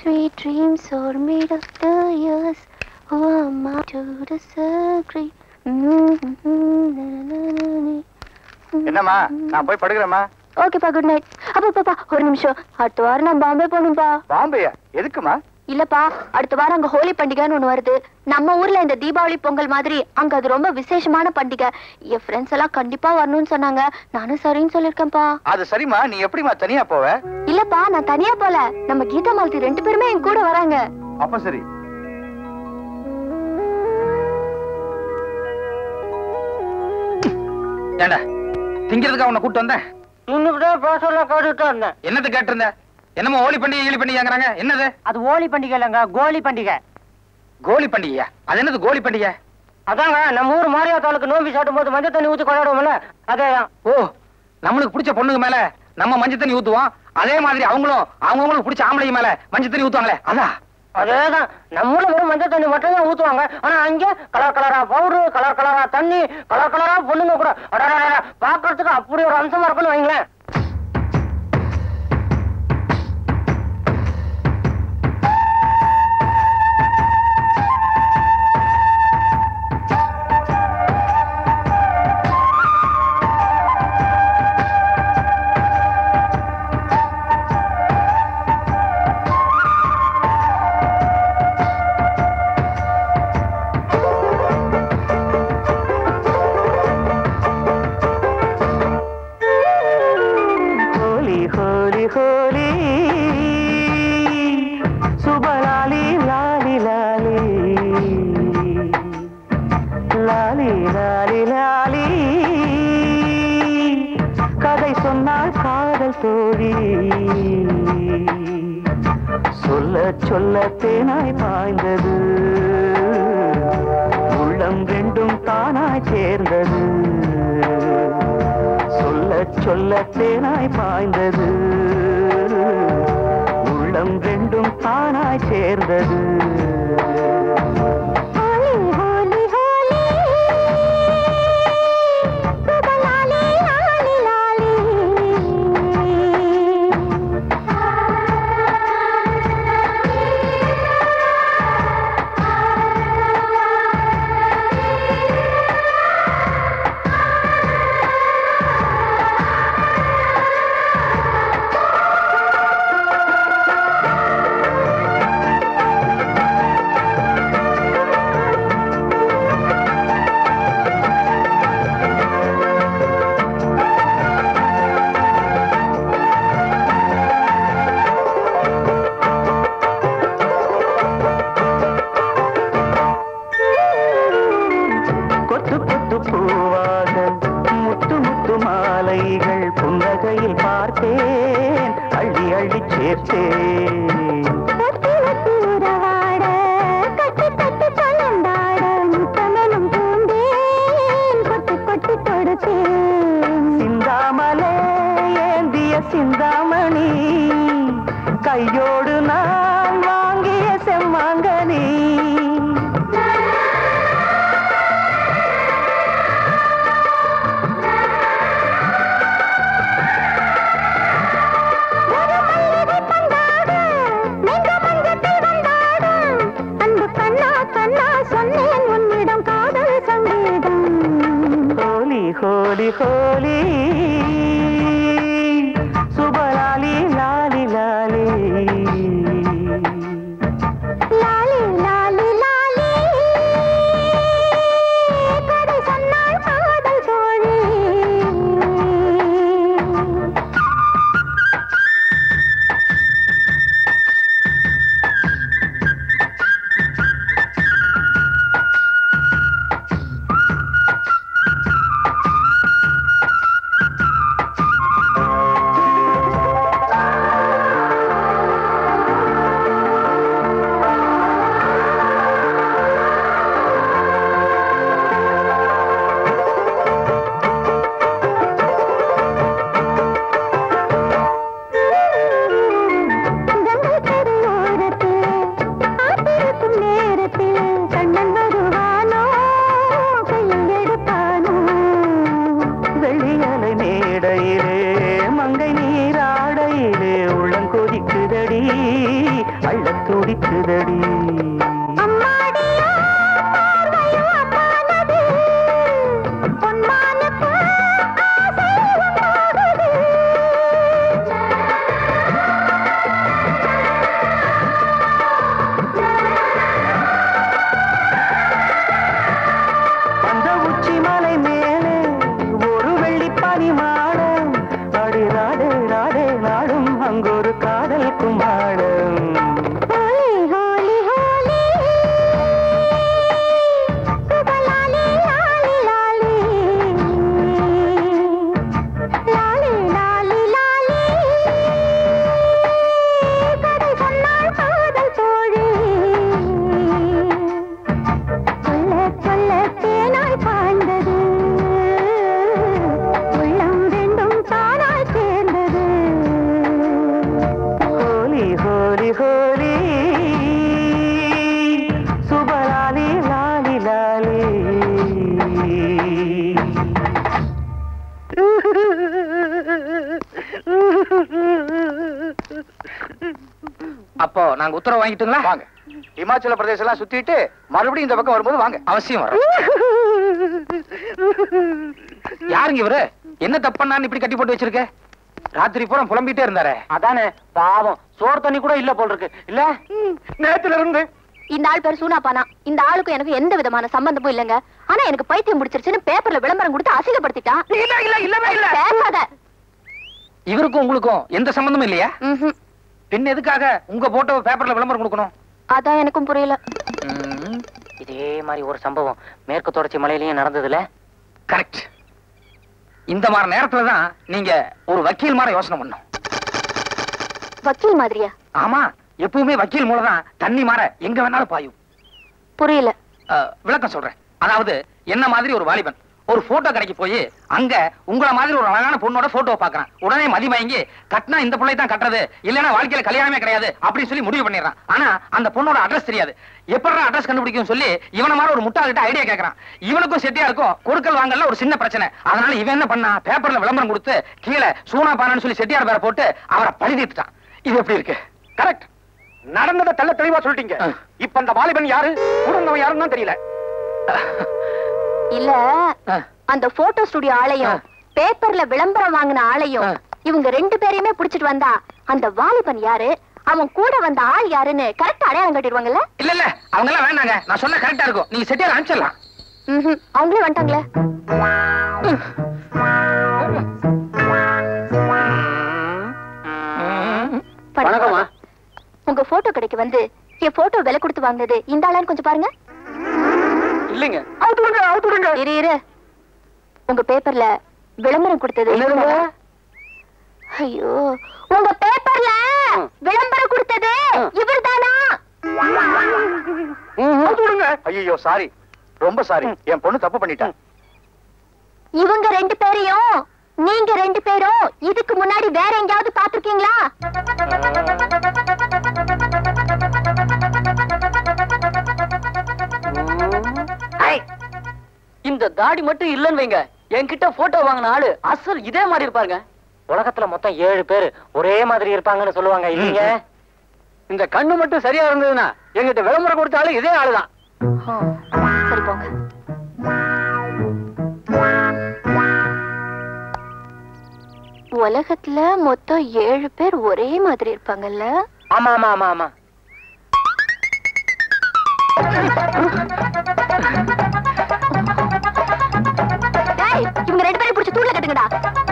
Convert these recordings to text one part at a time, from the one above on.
Sweet dreams are made of the years. Who am I to disagree? என்னம்மா நான் போய் படுக்கிறேம்மா ஓகேப்பா குட் நைட் அப்பா பாப்பா ஒரு நிமிஷம் அடுத்த வாரம் நான் பாம்பே போகணும்பா பாம்பேயா எதுக்குமா இல்லப்பா அடுத்த வாரம் அங்க ஹோலி பண்டிகைன்னு ஒண்ணு வருது நம்ம ஊர்ல இந்த தீபாவளி பொங்கல் மாதிரி அங்க அது ரொம்ப விசேஷமான பண்டிகை என் ஃப்ரெண்ட்ஸ் எல்லாம் கண்டிப்பா வரணும்னு சொன்னாங்க நானும் சரின்னு சொல்லிருக்கேன்ப்பா அது சரிம்மா நீ எப்படிம்மா தனியா போவ இல்லப்பா நான் தனியா போல நம்ம கீதா மாலதி ரெண்டு பேருமே என் கூட வராங்க அப்ப சரி ஏண்டா திங்கிறதுக்கா உன்னை கூட்டு வந்தேன் இன்னும் பேசல கேட்டுட்டு இருந்தேன் என்னது கேட்டிருந்த என்னமோ ஹோலி பண்டிகை ஈழி பண்டிகைங்கிறாங்க என்னது அது ஓலி பண்டிகை இல்லைங்க கோலி பண்டிகை கோலி பண்டிகையா அது என்னது கோலி பண்டிகை அதாங்க நம்ம ஊர் மாரியாத்தாளுக்கு நோம்பி சாட்டும் போது மஞ்சள் தண்ணி ஊத்தி கொண்டாடுவோம்ல அதேதான் ஓ நம்மளுக்கு பிடிச்ச பொண்ணுங்க மேல நம்ம மஞ்சள் தண்ணி ஊத்துவோம் அதே மாதிரி அவங்களும் அவங்கவுங்களுக்கு பிடிச்ச ஆம்பளைங்க மேல மஞ்சள் தண்ணி ஊத்துவாங்களே அதான் அதேதான் நம்மள வெறும் மஞ்சள் தண்ணி மட்டும் தான் ஊத்துவாங்க ஆனா அங்க கலர் கலரா பவுடரு கலர் கலரா தண்ணி கலர் கலரா பொண்ணுங்க கூட அடடடடட, பார்க்கறதுக்கு அப்படி ஒரு அம்சமா இருக்குன்னு வைங்களேன் ஹோலி ஹோலி ஹோலி சுபலாலி லாலி லாலி லாலி லாலி லாலி கதை சொன்னால் காதல் தோழி சொல்ல சொல்ல தேனாய் பாய்ந்தது உள்ளம் ரெண்டும் தானாய் சேர்ந்தது சொல்ல சொல்ல தேனாய் பாய்ந்தது உள்ளம் ரெண்டும் தானாய் சேர்ந்தது ஹோலி ஹோலி ஹோலி சுபலாலி லாலி லாலி கொத்து கொத்து பூவாக முத்து முத்து மாலைகள் புன்னகையில் பார்த்தேன் அள்ளி அள்ளி சேர்த்தேன் ஒத்தி ஒத்தி உறவாட கட்டி கட்டி கலந்தாட முத்தமெனும் பூந்தேன் கொட்டி கொட்டி கொடுத்தேன் சிந்தாமலே ஏந்திய சிந்தாமணி கையோடு நான் வாங்கிய செம்மாங்கனி ஒரு மல்லிகை பந்தாட நெஞ்ச மஞ்சத்தில் வந்தாட அன்பு கண்ணா கண்ணா சொன்னேன் உன்னிடம் காதல் சங்கீதம் ஹோலி ஹோலி ஹோலி சுபலாலி லாலி லாலி லாலி லாலி லாலி கதை சொன்னால் காதல் தோழி துடிக்குதடி அம்மாடியோ பார்வையோ அம்மானது பொன்மானுக்கு ஆசை உண்டாகுது அந்த உச்சி மலை மேலே ஒரு வெள்ளி பனி மாடம் அடி ராடே ராடே நாடும் அங்கொரு காதல் கும்மாடம் ஹோலி ஹோலி ஹோலி சுபலாலி லாலி லாலி லாலி லாலி லாலி கதை சொன்னால் காதல் தோழி சொல்ல சொல்ல தேனாய் பாய்ந்தது உள்ளம் ரெண்டும் தானாய் சேர்ந்தது ஹோலி ஹோலி ஹோலி சுபலாலி லாலி லாலி அப்போ நாங்க உத்தரவு வாங்கிட்டுங்களா வாங்க இமாச்சல பிரதேசம் எல்லாம் சுத்திட்டு மறுபடியும் இந்த பக்கம் வரும்போது வாங்க அவசியம் வரும் யாருங்க இவரு என்ன தப்பண்ணான்னு இப்படி கட்டி போட்டு வச்சிருக்க ராத்திரி பூரா புலம்பிட்டே இருந்தாரே அதானே பாவம் சோறு தண்ணி கூட இல்ல போல் இருக்கு இல்ல நேத்துல இருந்து இந்த ஆள் பேர் சூனாப்பானா இந்த ஆளுக்கும் எனக்கு எந்த விதமான சம்பந்தமும் இல்லைங்க ஆனா எனக்கு பைத்தியம் முடிச்சிருச்சுன்னு பேப்பர்ல விளம்பரம் கொடுத்து அசிங்கப்படுத்திட்டான் இல்ல இல்ல இல்லவே இல்ல பேசாத இவருக்கும் உங்களுக்கும் எந்த சம்பந்தமும் இல்லையா ம்ஹும். பின் எதுக்காக உங்க போட்டோ பேப்பர்ல விளம்பரம் கொடுக்கணும் அதான் எனக்கும் புரியல ம், இதே மாதிரி ஒரு சம்பவம் மேற்கு தொடர்ச்சி மலையிலயும் நடந்ததுல கரெக்ட் இந்த மாதிரி நேரத்துல தான் நீங்க ஒரு வக்கீல் மாதிரி யோசனை பண்ணும் வக்கீல் மாதிரியா ஆமா எப்பவுமே வக்கீல் மூலம் தான் தண்ணி மாற எங்க வேணாலும் பாயும் புரியல அஹ், விளக்கம் சொல்றேன் அதாவது என்ன மாதிரி ஒரு வாலிபன் ஒரு போட்டோ கடைக்கு போய் அங்க உங்கள மாதிரி ஒரு அழகான பொண்ணோட போட்டோ பாக்குறான் உடனே மதிமயங்கி கட்டினா இந்த பிள்ளை தான் கட்டுறது இல்லைன்னா வாழ்க்கையில கல்யாணமே கிடையாது அப்படின்னு சொல்லி முடிவு பண்ணிடுறான் ஆனா அந்த பொண்ணோட அட்ரஸ் தெரியாது எப்படா அட்ரஸ் கண்டுபிடிக்கும் சொல்லி இவன மாதிரி ஒரு முட்டாள்கிட்ட ஐடியா கேக்குறான் இவனுக்கும் செட்டியா இருக்கும் கொடுக்கல் வாங்கல ஒரு சின்ன பிரச்சனை அதனால இவன் என்ன பண்ணா பேப்பர்ல விளம்பரம் கொடுத்து கீழே சூனா பானன்னு சொல்லி செட்டியார் பேரை போட்டு அவரை பழுதிட்டான் இது எப்படி இருக்கு கரெக்ட் நடந்ததை தெள்ள தெளிவா சொல்லிட்டீங்க ஆ. இப்ப அந்த வாலிபன் யாரு குடும்பம் யாருன்னு தான் தெரியல இல்ல அஹ், அந்த போட்டோ ஸ்டுடியோ ஆளையும் ஆ. பேப்பர்ல விளம்பரம் வாங்கின ஆளையும் ஆ. இவங்க ரெண்டு பேரையுமே புடிச்சிட்டு வந்தா அந்த வாலிபன் யாரு அவன் கூட வந்த ஆள் யாருன்னு கரெக்டா அடையாளம் கட்டிடுவாங்கல்ல இல்ல இல்ல அவங்க எல்லாம் வேண்டாங்க நான் சொன்ன கரெக்டா இருக்கும் நீங்க செட்டியார் அனுப்பிச்சிடலாம் ம்ஹும். அவங்களே வந்துட்டாங்களே படுங்க. வணக்கம்மா. உங்க போட்டோ கடைக்கு வந்து என் போட்டோ விலை கொடுத்து வாங்கினது இந்த ஆளான்னு கொஞ்சம் பாருங்க இல்லைங்க இரு இரு உங்க பேப்பர்ல விளம்பரம் கொடுத்தது என்னதுங்க? ஐயோ உங்க பேப்பர்ல விளம்பரம் கொடுத்தது இவர்தானா ஐயோ சாரி ரொம்ப சாரி என் பொண்ணு தப்பு பண்ணிட்டான் இவங்க ரெண்டு பேரையும் நீங்க ரெண்டு பேரும் இதுக்கு முன்னாடி வேற எங்கேயாவது பாத்திருக்கீங்களா இந்த தாடி மட்டும் இல்லன்னு வைங்க என்கிட்ட போட்டோ வாங்கின ஆளு அசல் இதே மாதிரி இருப்பாருங்க உலகத்துல மொத்தம் ஏழு பேர் ஒரே மாதிரி இருப்பாங்கன்னு சொல்லுவாங்க இல்லீங்க இந்த கண்ணு மட்டும் சரியா இருந்ததுன்னா எங்கிட்ட விளம்பரம் கொடுத்தாலும் இதே ஆளுதான் சரி போங்க உலகத்துல மொத்தம் ஏழு பேர் ஒரே மாதிரி இருப்பாங்கல்ல ஆமா ஆமா ஆமா ஆமா டேய் இவங்க ரெண்டு பேரும் பிடிச்சி தூண்ல கட்டுங்கடா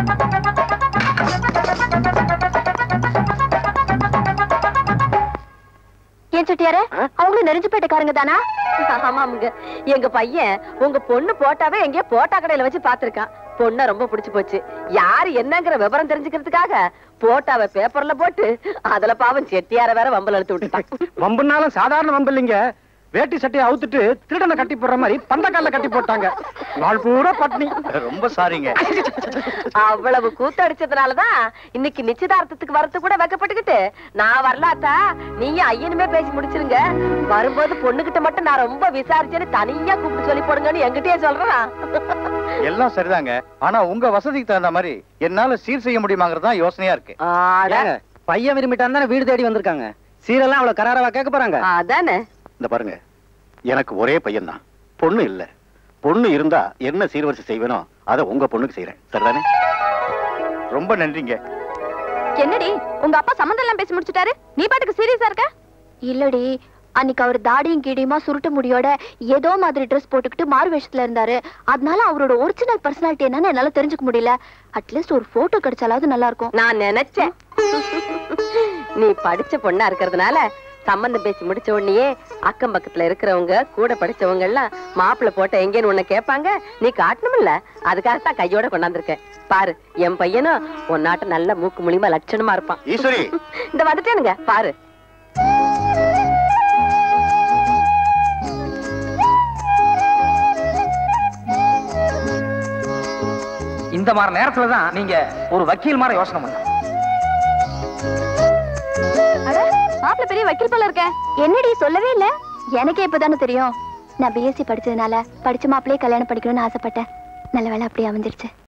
ஏன் செட்டியாரே அவங்களும் நெறிஞ்சு போயிட்டக்காரங்க தானா ஆமாமுங்க எங்க பையன் உங்க பொண்ணு போட்டாவே எங்கேயோ போட்டா கடையில வச்சு பாத்திருக்கான் பொண்ண ரொம்ப பிடிச்சு போச்சு யாரு என்னங்கிற விவரம் தெரிஞ்சுக்கிறதுக்காக போட்டாவை பேப்பர்ல போட்டு அதுல பாவம் செட்டியார வேற வம்பல் எடுத்து விட்டுட்டான் வம்புனாலும் சாதாரண வம்பு இல்லைங்க வேட்டி சட்டையை அவுத்துட்டு திருடனை கட்டி போடுற மாதிரி பந்தக்கால கட்டி போட்டாங்க நாள் பூரா பட்னி ரொம்ப சாரிங்க அவ்வளவு கூத்தடிச்சதுனாலதான் இன்னைக்கு நிச்சயதார்த்தத்துக்கு வரது கூட வைக்கப்பட்டுக்கிட்டு நான் வரலாத்தா நீங்க ஐயனுமே பேசி முடிச்சிருங்க வரும்போது பொண்ணுகிட்ட மட்டும் நான் ரொம்ப விசாரிச்சேன்னு தனியா கூப்பிட்டு சொல்லி போடுங்கன்னு என்கிட்டயே சொல்றான் எல்லாம் சரிதாங்க ஆனா உங்க வசதிக்கு தகுந்த மாதிரி என்னால சீர் செய்ய முடியுமாங்கிறது தான் யோசனையா இருக்கு ஏங்க, பையன் விரும்பிட்டான் தானே வீடு தேடி வந்திருக்காங்க சீரெல்லாம் அவ்வளவு கராரவா கேட்க போறாங்க அதானே இந்த பாருங்க எனக்கு ஒரே பையன் தான் பொண்ணு இல்ல பொண்ணு இருந்தா என்ன சீர்வரிசை செய்வேனோ அதை உங்க பொண்ணுக்கு செய்யறேன் சரிதானே ரொம்ப நன்றிங்க என்னடி உங்க அப்பா சம்மந்தம் எல்லாம் பேசி முடிச்சிட்டாரு நீ பாட்டுக்கு சீரியஸா இருக்க இல்லடி அன்னைக்கு அவர் தாடியும் கீடியுமா சுருட்டு முடியோட ஏதோ மாதிரி ட்ரெஸ் போட்டுக்கிட்டு மாறு வேஷத்துல இருந்தாரு அதனால அவரோட ஒரிஜினல் பர்சனாலிட்டி என்னன்னு என்னால தெரிஞ்சுக்க முடியல அட்லீஸ்ட் ஒரு போட்டோ கிடைச்சாலாவது நல்லா இருக்கும் நான் நினைச்சேன் நீ படிச்ச பொண்ணா இருக்கிறதுனால சம்பந்தம் பேசி முடிச்ச உடனேயே அக்கம் பக்கத்துல இருக்கிறவங்க கூட படிச்சவங்க எல்லாம் மாப்பிள்ளை போட்ட எங்கேன்னு உன்னை கேட்பாங்க நீ காட்டணும்ல அதுக்காகத்தான் கையோட கொண்டாந்துருக்கேன் பாரு என் பையனும் உன் நாட்டு நல்ல மூக்கு முழிமா லட்சணமா இருப்பான் ஈஸ்வரி இந்த வந்துட்டேனுங்க பாரு இந்த மாதிரி நேரத்துல தான் நீங்க ஒரு வக்கீல் மாதிரி யோசனை பண்ணலாம் மாப்பிள்ள பெரிய வக்கீல் போல இருக்க என்னடி சொல்லவே இல்ல எனக்கே இப்பதானே தெரியும் நான் பிஎஸ்சி படிச்சதுனால படிச்ச மாப்பிள்ளையே கல்யாணம் படிக்கணும்னு ஆசைப்பட்டேன் நல்ல வேலை அப்படியே அமைஞ்சிருச்சு